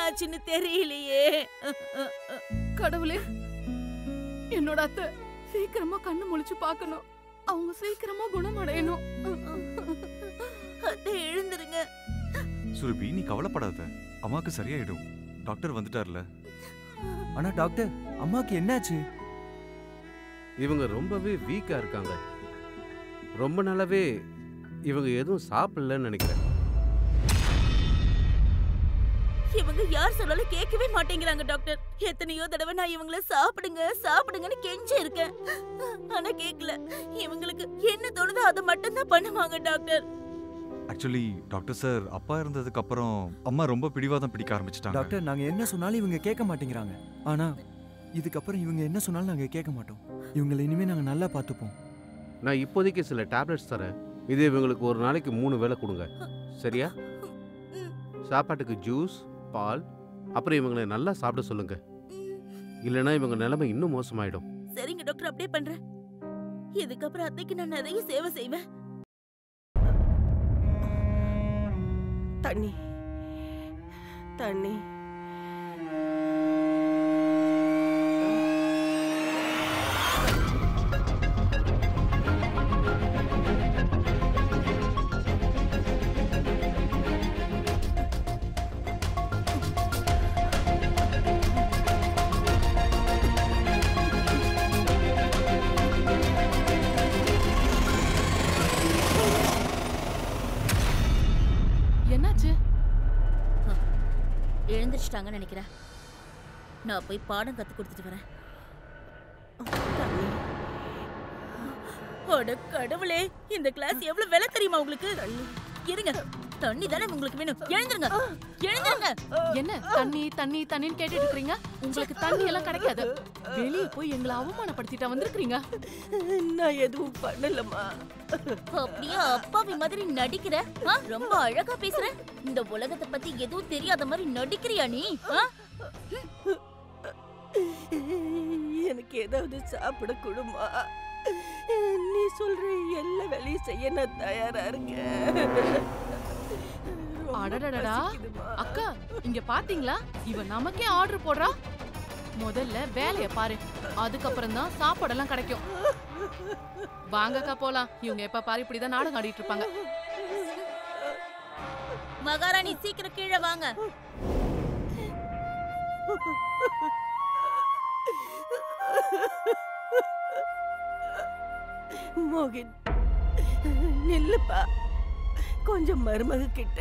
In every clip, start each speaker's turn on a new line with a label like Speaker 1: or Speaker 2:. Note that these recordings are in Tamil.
Speaker 1: ஆச்சுன்னு தெரியலையே
Speaker 2: கடவுளே என்னோட அத்தை சீக்கிரமா கண்ணு முழிச்சு பார்க்கணும் அவங்க சீக்கிரமா குணமடையணும்
Speaker 1: அத்தை எழுந்துருங்க
Speaker 3: சுரபி நீ கவலைப்படாத அம்மாக்கு சரியாயிடும் டாக்டர் வந்துட்டார்ல
Speaker 4: ஆனா டாக்டர் அம்மாக்கு என்னாச்சு
Speaker 5: இவங்க ரொம்பவே வீக்கா இருக்காங்க ரொம்ப நாளாவே இவங்க எதுவும் சாப்பிடலன்னு நினைக்கிறேன்
Speaker 1: இவங்க யார் சொன்னாலும் கேட்கவே மாட்டேங்கிறாங்க டாக்டர் எத்தனையோ தடவை நான் இவங்கள சாப்பிடுங்க சாப்பிடுங்கன்னு கெஞ்சி இருக்கேன் ஆனா கேக்கல இவங்களுக்கு என்ன தோணுதோ அதை மட்டும் தான் பண்ணுவாங்க டாக்டர்
Speaker 3: ஆக்சுவலி டாக்டர் சார் அப்பா இருந்ததுக்கு அப்புறம் அம்மா ரொம்ப பிடிவாதம் பிடிக்க ஆரம்பிச்சிட்டாங்க
Speaker 4: டாக்டர் நாங்க என்ன சொன்னாலும் இவங்க கேட்க மாட்டேங்கிறாங்க ஆனா இதுக்கப்புறம் இவங்க என்ன சொன்னாலும் நாங்க கேட்க மாட்டோம் இவங்களை இனிமே நாங்க நல்லா பார்த்துப்போம்
Speaker 5: நான் இப்போதைக்கு சில டேப்லெட்ஸ் தரேன் இது இவங்களுக்கு ஒரு நாளைக்கு மூணு வேளை கொடுங்க சரியா சாப்பாட்டுக்கு ஜூஸ் பால் அப்புறம் இவங்களை நல்லா சாப்பிட சொல்லுங்க இல்லைன்னா இவங்க நிலைமை இன்னும் மோசமாயிடும்
Speaker 1: சரிங்க டாக்டர் அப்படியே பண்றேன் இதுக்கப்புறம் அத்தைக்கு நான் நிறைய சேவை செய்வேன்
Speaker 6: தண்ணி தண்ணி
Speaker 2: என்னாச்சு
Speaker 1: எழுந்திரிச்சிட்டாங்கன்னு நினைக்கிறேன் நான் போய் பாடம் கத்து கொடுத்துட்டு வரேன்
Speaker 6: தண்ணி
Speaker 1: அட கடவுளே இந்த கிளாஸ் எவ்வளவு விலை தெரியுமா உங்களுக்கு இருங்க தண்ணி தானே உங்களுக்கு வேணும் எழுந்துருங்க எழுந்துருங்க
Speaker 2: என்ன தண்ணி தண்ணி தண்ணின்னு கேட்டுட்டு இருக்கீங்க உங்களுக்கு தண்ணி எல்லாம் கிடைக்காது வெளிய போய் எங்களை அவமானப்படுத்திட்டா வந்திருக்கீங்க
Speaker 6: நான் எதுவும் பண்ணலம்மா
Speaker 1: அப்படியே அப்பாவி மாதிரி நடிக்கிற ஆ? ரொம்ப அழகா பேசுற இந்த உலகத்தை பத்தி எதுவும் தெரியாத மாதிரி நடிக்கிறியா நீ ஆ?
Speaker 6: எனக்கு ஏதாவது சாப்பிட கொடுமா நீ சொல்ற எல்லா வேலையும் செய்ய நான் தயாரா இருக்கேன் ரொம்ப
Speaker 2: அடடடடா
Speaker 6: பசிக்குதும்மா.
Speaker 2: அக்கா இங்க பாத்தீங்களா இவ நமக்கே ஆர்டர் போடுறா முதல்ல வேலைய பாரு அதுக்கப்புறம் தான் சாப்பாடெல்லாம் கிடைக்கும் வாங்கக்கா போலாம் இவங்க எப்ப பாரு இப்படிதான் நாடகம் ஆடிட்டு இருப்பாங்க
Speaker 1: மகாராணி சீக்கிரம் கீழே வாங்க
Speaker 6: மோகின் நில்லுப்பா கொஞ்சம் மருமக கிட்ட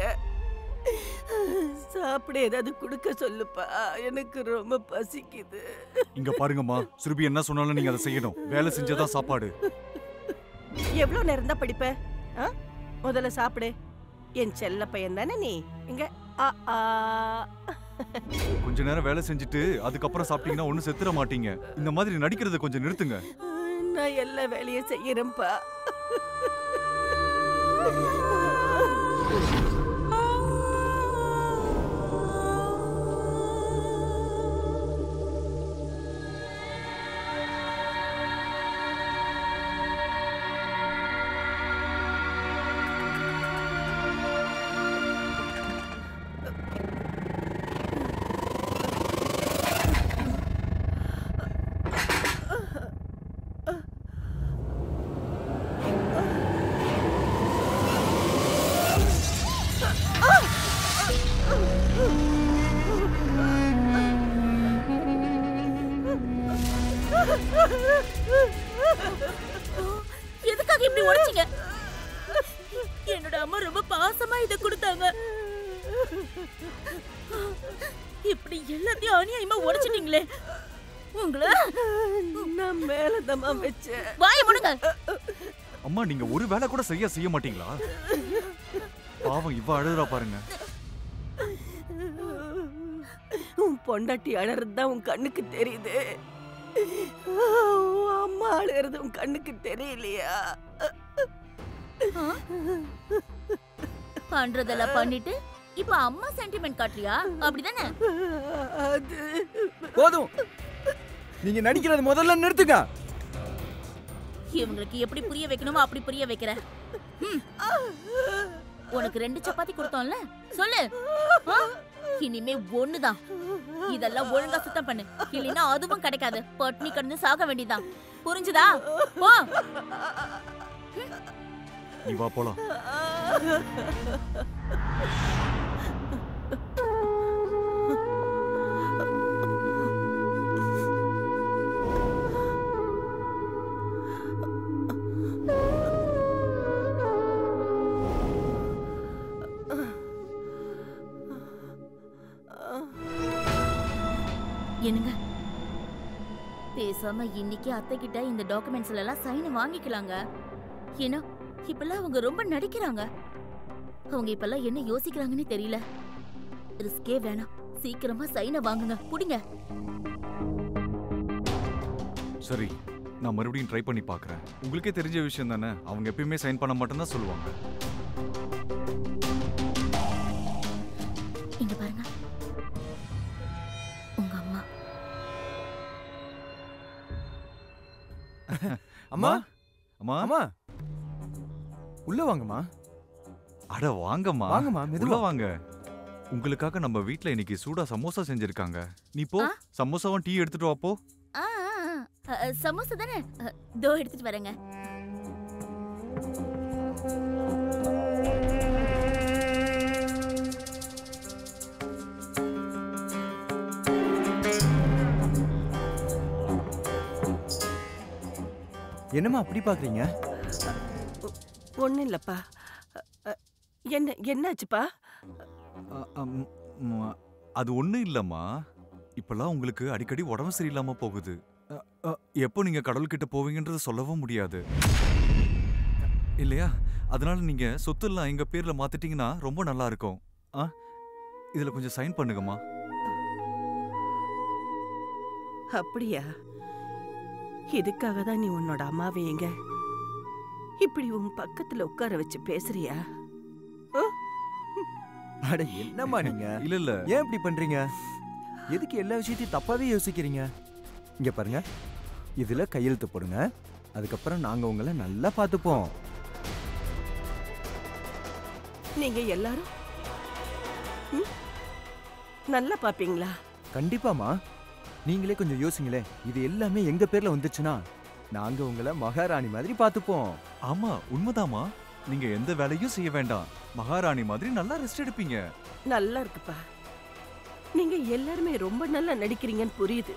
Speaker 6: சாப்பிட ஏதாவது கொடுக்க சொல்லுப்பா எனக்கு ரொம்ப பசிக்குது
Speaker 3: இங்க பாருங்கம்மா சுரபி என்ன சொன்னாலும் நீங்க அதை செய்யணும் வேலை செஞ்சதான் சாப்பாடு
Speaker 6: எவ்வளவு நேரம் தான் படிப்ப ஆ? முதல்ல சாப்பிடு என் செல்ல பையன் தானே நீ இங்க ஆ, ஆ.
Speaker 3: கொஞ்ச நேரம் வேலை செஞ்சுட்டு அதுக்கப்புறம் சாப்பிட்டீங்கன்னா ஒண்ணும் செத்துற மாட்டீங்க இந்த மாதிரி நடிக்கிறத கொஞ்சம் நிறுத்துங்க
Speaker 6: நான் எல்லா வேலையும் செய்யறேன்ப்பா
Speaker 1: எதுக்காக இப்படி உடைச்சீங்க என்னோட அம்மா ரொம்ப பாசமா இத கொடுத்தாங்க இப்படி எல்லாத்தையும் அநியாயமா உடைச்சிட்டீங்களே உங்களை
Speaker 6: நான் மேலதமா வச்சேன்
Speaker 1: வாய முடுங்க
Speaker 3: அம்மா நீங்க ஒரு வேலை கூட சரியா செய்ய மாட்டீங்களா பாவம் இவ அழுதுறா பாருங்க
Speaker 6: உன் பொண்டாட்டி அழறது தான் உன் கண்ணுக்கு தெரியுது உன் அம்மா அழுகிறது உன் கண்ணுக்கு தெரியலையா
Speaker 1: பண்றதெல்லாம் பண்ணிட்டு இப்ப அம்மா சென்டிமெண்ட் காட்டுறியா அப்படிதானே
Speaker 6: அது
Speaker 4: போதும் நீங்க நடிக்கிறது முதல்ல நிறுத்துங்க
Speaker 1: இவங்களுக்கு எப்படி புரிய வைக்கணுமோ அப்படி புரிய வைக்கிறேன் ம். உனக்கு ரெண்டு சப்பாத்தி கொடுத்தோம்ல சொல்லு ஆ? இனிமே ஒண்ணுதான் இதெல்லாம் ஒழுங்கா சுத்தம் பண்ணு இல்லைன்னா அதுவும் கிடைக்காது பட்னி கடந்து சாக வேண்டியதான் புரிஞ்சுதா போ
Speaker 3: நீ வா போலாம்
Speaker 1: என்னங்க பேசாம இன்னைக்கு அத்தை கிட்ட இந்த டாக்குமெண்ட்ஸ்ல எல்லாம் சைன் வாங்கிக்கலாங்க ஏன்னா இப்பெல்லாம் அவங்க ரொம்ப நடிக்கிறாங்க அவங்க இப்பெல்லாம் என்ன யோசிக்கிறாங்கன்னு தெரியல ரிஸ்கே வேணாம் சீக்கிரமா சைனை வாங்குங்க புடிங்க
Speaker 3: சரி நான் மறுபடியும் ட்ரை பண்ணி பார்க்கறேன் உங்களுக்கே தெரிஞ்ச விஷயம் தானே அவங்க எப்பயுமே சைன் பண்ண மட்டும்தான் சொல்லுவாங்க
Speaker 1: இங்க பாருங்க உங்க அம்மா
Speaker 4: அம்மா
Speaker 3: அம்மா
Speaker 4: அம்மா உள்ள வாங்கம்மா
Speaker 3: அட வாங்கம்மா
Speaker 4: வாங்கம்மா
Speaker 3: உள்ள
Speaker 4: மெதுவா
Speaker 3: வாங்க உங்களுக்காக நம்ம வீட்ல இன்னைக்கு சூடா சமோசா செஞ்சிருக்காங்க நீ போ
Speaker 1: ஆ?
Speaker 3: சமோசாவும் டீ எடுத்துட்டு வா போ
Speaker 1: ஆ, ஆ, ஆ. அ, சமோசா தானே அ, தோ எடுத்துட்டு வரேங்க
Speaker 4: என்னம்மா அப்படி பாக்குறீங்க
Speaker 6: ஒண்ணும் இல்லப்பா அ, அ, என்ன என்னாச்சுப்பா
Speaker 3: அ, அம், ம், அது ஒண்ணும் இல்லம்மா இப்பெல்லாம் உங்களுக்கு அடிக்கடி உடம்பு சரியில்லாம போகுது அ, அ, எப்போ நீங்க கடவுள்கிட்ட போவீங்கன்றது சொல்லவும் முடியாது இல்லையா அதனால நீங்க சொத்து எல்லாம் எங்க பேர்ல மாத்திட்டீங்கன்னா ரொம்ப நல்லா இருக்கும் ஆ இதுல கொஞ்சம் சைன் பண்ணுங்கம்மா
Speaker 6: அப்படியா இதுக்காக தான் நீ உன்னோட அம்மாவை எங்க இப்படி உன் பக்கத்துல உட்கார வச்சு பேசுறியா
Speaker 4: அட என்னம்மா நீங்க
Speaker 3: இல்ல இல்ல
Speaker 4: ஏன் இப்படி பண்றீங்க எதுக்கு எல்லா விஷயத்தையும் தப்பாவே யோசிக்கிறீங்க இங்க பாருங்க இதுல கையெழுத்து போடுங்க அதுக்கப்புறம் நாங்க உங்களை நல்லா பார்த்துப்போம்
Speaker 6: நீங்க எல்லாரும் ம்? நல்லா பாப்பீங்களா
Speaker 4: கண்டிப்பாமா நீங்களே கொஞ்சம் யோசிங்களே இது எல்லாமே எங்க பேர்ல வந்துச்சுன்னா நாங்க உங்களை மகாராணி மாதிரி பார்த்துப்போம்
Speaker 3: ஆமா உண்மைதாம்மா நீங்க எந்த வேலையும் செய்ய வேண்டாம் மகாராணி மாதிரி நல்லா ரெஸ்ட் எடுப்பீங்க
Speaker 6: நல்லா இருக்குப்பா நீங்க எல்லாருமே ரொம்ப நல்லா நடிக்கிறீங்கன்னு புரியுது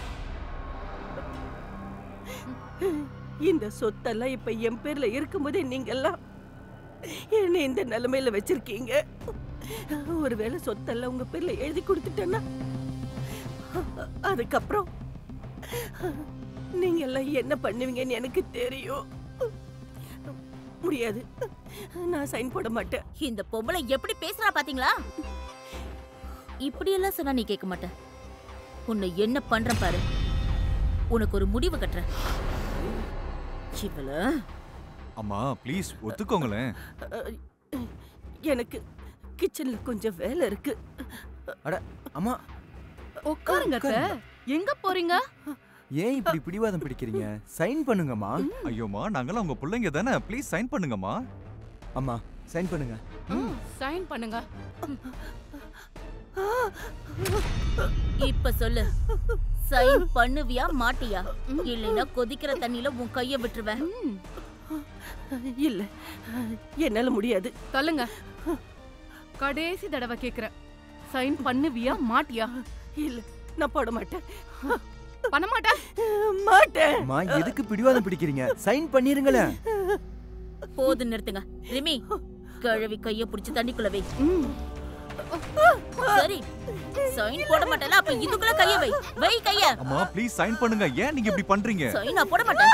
Speaker 6: இந்த சொத்தெல்லாம் இப்ப என் பேர்ல இருக்கும்போதே நீங்க எல்லாம் என்ன இந்த நிலைமையில வச்சிருக்கீங்க ஒருவேளை சொத்தெல்லாம் உங்க பேர்ல எழுதி கொடுத்துட்டேன்னா அதுக்கப்புறம் நீங்க எல்லாம் என்ன பண்ணுவீங்கன்னு எனக்கு தெரியும் முடியாது நான் சைன் போட மாட்டேன்
Speaker 1: இந்த பொம்பளை எப்படி பேசுறா பாத்தீங்களா இப்படி எல்லாம் சொன்னா நீ கேட்க மாட்ட உன்னை என்ன பண்றேன் பாரு உனக்கு ஒரு முடிவு கட்டுறேன் இவள
Speaker 3: அம்மா ப்ளீஸ் ஒத்துக்கோங்களேன்
Speaker 6: அஹ், எனக்கு கிச்சன்ல கொஞ்சம் வேலை இருக்கு
Speaker 4: அம்மா
Speaker 2: உட்காருங்க அத்தை. எங்க போறீங்க
Speaker 4: ஏன் இப்படி பிடிவாதம் பிடிக்கிறீங்க சைன் பண்ணுங்கம்மா
Speaker 3: ஐயோம்மா நாங்கெல்லாம் உங்க பிள்ளைங்க தானே ப்ளீஸ் சைன் பண்ணுங்கம்மா
Speaker 4: அம்மா சைன் பண்ணுங்க
Speaker 2: சைன் பண்ணுங்க
Speaker 1: இப்ப சொல்லு சைன் பண்ணுவியா மாட்டியா இல்லைன்னா கொதிக்கிற தண்ணியில உன் கைய விட்டுருவேன்
Speaker 2: ம்,
Speaker 6: இல்ல என்னால முடியாது
Speaker 2: தள்ளுங்க கடைசி தடவை கேக்குறேன் சைன் பண்ணுவியா மாட்டியா
Speaker 6: இல்ல நான் போட மாட்டேன்
Speaker 2: பண்ண மாட்டேன்
Speaker 6: மாட்டேன்
Speaker 4: அம்மா எதுக்கு பிடிவாதம் பிடிக்கிறீங்க சைன் பண்ணிருங்களேன்
Speaker 1: போதும் நிறுத்துங்க ரிமி கிழவி கைய புடிச்சு தண்ணிக்குள்ள வை சரி சைன் போட மாட்டேல அப்ப இதுக்குள்ள கைய வை வை கைய
Speaker 3: அம்மா ப்ளீஸ் சைன் பண்ணுங்க ஏன் நீங்க இப்படி பண்றீங்க
Speaker 1: சைன் நான் போட மாட்டேன்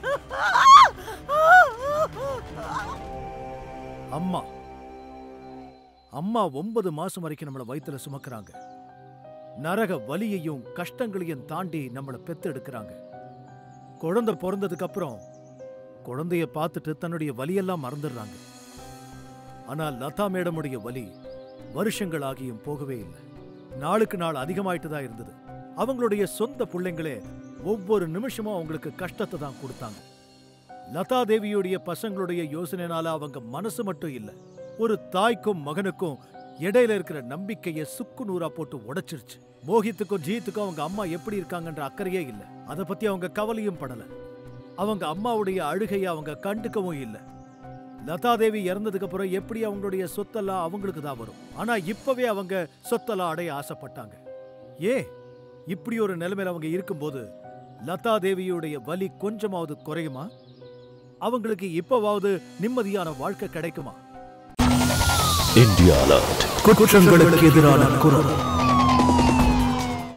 Speaker 7: அம்மா அம்மா ஒன்பது மாசம் வரைக்கும் நம்மள வயித்துல சுமக்கறாங்க நரக வலியையும் கஷ்டங்களையும் தாண்டி நம்மள பெத்தெடுக்கறாங்க குழந்தை பிறந்ததுக்கு அப்புறம் குழந்தைய பார்த்துட்டு தன்னுடைய வலியெல்லாம் மறந்துடுறாங்க ஆனா லதா மேடமுடைய வலி வருஷங்கள் ஆகியும் போகவே இல்லை நாளுக்கு நாள் அதிகமாயிட்டு தான் இருந்தது அவங்களுடைய சொந்த பிள்ளைங்களே ஒவ்வொரு நிமிஷமும் அவங்களுக்கு கஷ்டத்தை தான் கொடுத்தாங்க லதா தேவியுடைய பசங்களுடைய யோசனைனால அவங்க மனசு மட்டும் இல்ல ஒரு தாய்க்கும் மகனுக்கும் இடையில இருக்கிற நம்பிக்கைய சுக்கு நூறா போட்டு உடைச்சிருச்சு மோகித்துக்கும் ஜீத்துக்கும் அவங்க அம்மா எப்படி இருக்காங்கன்ற அக்கறையே இல்ல அத பத்தி அவங்க கவலையும் படல அவங்க அம்மாவுடைய அழுகைய அவங்க கண்டுக்கவும் இல்ல லதா தேவி இறந்ததுக்கு அப்புறம் எப்படி அவங்களுடைய சொத்தெல்லாம் அவங்களுக்கு தான் வரும் ஆனா இப்பவே அவங்க சொத்தெல்லாம் அடைய ஆசைப்பட்டாங்க ஏ இப்படி ஒரு நிலைமையில அவங்க இருக்கும்போது லதா தேவியுடைய வலி கொஞ்சமாவது குறையுமா அவங்களுக்கு இப்பவாவது நிம்மதியான வாழ்க்கை கிடைக்குமா
Speaker 8: India Alert.
Speaker 7: குற்றங்களுக்கு எதிரான குரல்